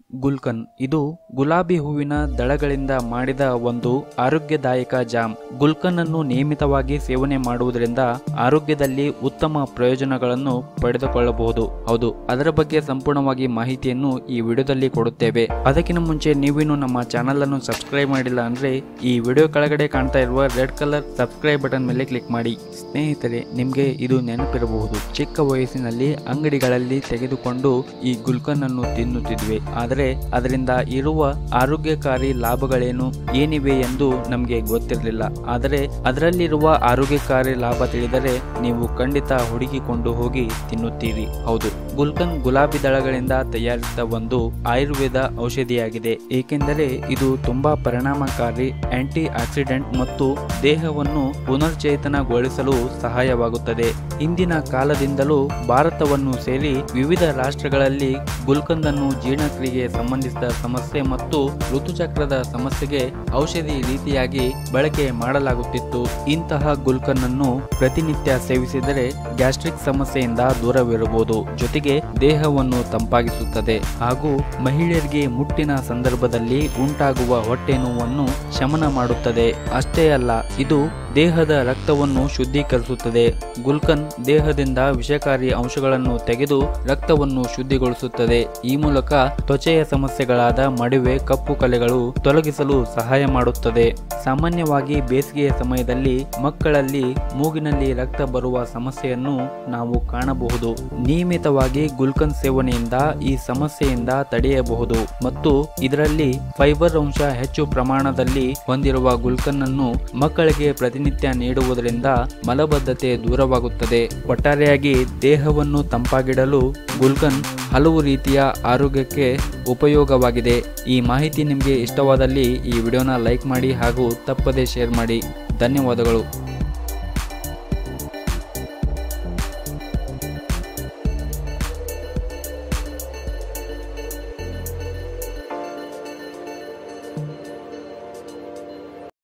ಗುಲ್ಕನ್ ಇದು ಗುಲಾಬಿ ಹೂವಿನ ದಳಗಳಿಂದ ಮಾಡಿದ ಒಂದು ಆರೋಗ್ಯದಾಯಕ ಜಾಮ್ ಗುಲ್ಕನ್ ಅನ್ನು ನಿಯಮಿತವಾಗಿ ಸೇವನೆ ಮಾಡುವುದರಿಂದ ಆರೋಗ್ಯದಲ್ಲಿ ಉತ್ತಮ ಪ್ರಯೋಜನಗಳನ್ನು ಪಡೆದುಕೊಳ್ಳಬಹುದು ಹೌದು ಅದರ ಬಗ್ಗೆ ಸಂಪೂರ್ಣವಾಗಿ ಮಾಹಿತಿಯನ್ನು ಈ ವಿಡಿಯೋದಲ್ಲಿ ಕೊಡುತ್ತೇವೆ ಅದಕ್ಕಿಂತ ಮುಂಚೆ ನೀವಿನ್ನು ನಮ್ಮ ಚಾನಲ್ ಅನ್ನು ಸಬ್ಸ್ಕ್ರೈಬ್ ಮಾಡಿಲ್ಲ ಅಂದ್ರೆ ಈ ವಿಡಿಯೋ ಕೆಳಗಡೆ ಕಾಣ್ತಾ ಇರುವ ರೆಡ್ ಕಲರ್ ಸಬ್ಸ್ಕ್ರೈಬ್ ಬಟನ್ ಮೇಲೆ ಕ್ಲಿಕ್ ಮಾಡಿ ಸ್ನೇಹಿತರೆ ನಿಮಗೆ ಇದು ನೆನಪಿರಬಹುದು ಚಿಕ್ಕ ವಯಸ್ಸಿನಲ್ಲಿ ಅಂಗಡಿಗಳಲ್ಲಿ ತೆಗೆದುಕೊಂಡು ಈ ಗುಲ್ಕನ್ ಅನ್ನು ತಿನ್ನುತ್ತಿದ್ವಿ ಆದರೆ ಅದರಿಂದ ಇರುವ ಆರೋಗ್ಯಕಾರಿ ಲಾಭಗಳೇನು ಏನಿವೆ ಎಂದು ನಮಗೆ ಗೊತ್ತಿರಲಿಲ್ಲ ಆದರೆ ಅದರಲ್ಲಿರುವ ಆರೋಗ್ಯಕಾರಿ ಲಾಭ ತಿಳಿದರೆ ನೀವು ಖಂಡಿತ ಹುಡುಕಿಕೊಂಡು ಹೋಗಿ ತಿನ್ನುತ್ತೀರಿ ಹೌದು ಗುಲ್ಕನ್ ಗುಲಾಬಿ ದಳಗಳಿಂದ ತಯಾರಿಸಿದ ಒಂದು ಆಯುರ್ವೇದ ಔಷಧಿಯಾಗಿದೆ ಏಕೆಂದರೆ ಇದು ತುಂಬಾ ಪರಿಣಾಮಕಾರಿ ಆಂಟಿ ಆಕ್ಸಿಡೆಂಟ್ ಮತ್ತು ದೇಹವನ್ನು ಪುನರ್ಚೇತನಗೊಳಿಸಲು ಸಹಾಯವಾಗುತ್ತದೆ ಇಂದಿನ ಕಾಲದಿಂದಲೂ ಭಾರತವನ್ನು ಸೇರಿ ವಿವಿಧ ರಾಷ್ಟ್ರಗಳಲ್ಲಿ ಗುಲ್ಕಂದ್ ಅನ್ನು ಜೀರ್ಣಕ್ರಿಯೆಗೆ ಸಂಬಂಧಿಸಿದ ಸಮಸ್ಯೆ ಮತ್ತು ಋತುಚಕ್ರದ ಸಮಸ್ಯೆಗೆ ಔಷಧಿ ರೀತಿಯಾಗಿ ಬಳಕೆ ಮಾಡಲಾಗುತ್ತಿತ್ತು ಇಂತಹ ಗುಲ್ಕನ್ ಅನ್ನು ಪ್ರತಿನಿತ್ಯ ಸೇವಿಸಿದರೆ ಗ್ಯಾಸ್ಟ್ರಿಕ್ ಸಮಸ್ಯೆಯಿಂದ ದೂರವಿರಬಹುದು ಜೊತೆಗೆ ದೇಹವನ್ನು ತಂಪಾಗಿಸುತ್ತದೆ ಹಾಗೂ ಮಹಿಳೆಯರಿಗೆ ಮುಟ್ಟಿನ ಸಂದರ್ಭದಲ್ಲಿ ಉಂಟಾಗುವ ಹೊಟ್ಟೆ ನೋವನ್ನು ಶಮನ ಮಾಡುತ್ತದೆ ಅಷ್ಟೇ ಅಲ್ಲ ಇದು ದೇಹದ ರಕ್ತವನ್ನು ಶುದ್ಧೀಕರಿಸುತ್ತದೆ ಗುಲ್ಕನ್ ದೇಹದಿಂದ ವಿಷಕಾರಿ ಅಂಶಗಳನ್ನು ತೆಗೆದು ರಕ್ತವನ್ನು ಶುದ್ಧಿಗೊಳಿಸುತ್ತದೆ ಈ ಮೂಲಕ ತ್ವಚೆಯ ಸಮಸ್ಯೆಗಳಾದ ಮಡುವೆ ಕಪ್ಪು ಕಲೆಗಳು ತೊಲಗಿಸಲು ಸಹಾಯ ಮಾಡುತ್ತದೆ ಸಾಮಾನ್ಯವಾಗಿ ಬೇಸಿಗೆಯ ಸಮಯದಲ್ಲಿ ಮಕ್ಕಳಲ್ಲಿ ಮೂಗಿನಲ್ಲಿ ರಕ್ತ ಬರುವ ಸಮಸ್ಯೆಯನ್ನು ನಾವು ಕಾಣಬಹುದು ನಿಯಮಿತವಾಗಿ ಗುಲ್ಕನ್ ಸೇವನೆಯಿಂದ ಈ ಸಮಸ್ಯೆಯಿಂದ ತಡೆಯಬಹುದು ಮತ್ತು ಇದರಲ್ಲಿ ಫೈಬರ್ ಅಂಶ ಹೆಚ್ಚು ಪ್ರಮಾಣದಲ್ಲಿ ಹೊಂದಿರುವ ಗುಲ್ಕನ್ ಅನ್ನು ಮಕ್ಕಳಿಗೆ ಪ್ರತಿನಿತ್ಯ ನೀಡುವುದರಿಂದ ಮಲಬದ್ಧತೆ ದೂರವಾಗುತ್ತದೆ ಒಟ್ಟಾರೆಯಾಗಿ ದೇಹವನ್ನು ತಂಪಾಗಿಡಲು ಗುಲ್ಕನ್ ಹಲವು ರೀತಿಯ ಆರೋಗ್ಯಕ್ಕೆ ಉಪಯೋಗವಾಗಿದೆ ಈ ಮಾಹಿತಿ ನಿಮಗೆ ಇಷ್ಟವಾದಲ್ಲಿ ಈ ವಿಡಿಯೋನ ಲೈಕ್ ಮಾಡಿ ಹಾಗೂ ತಪ್ಪದೇ ಶೇರ್ ಮಾಡಿ ಧನ್ಯವಾದಗಳು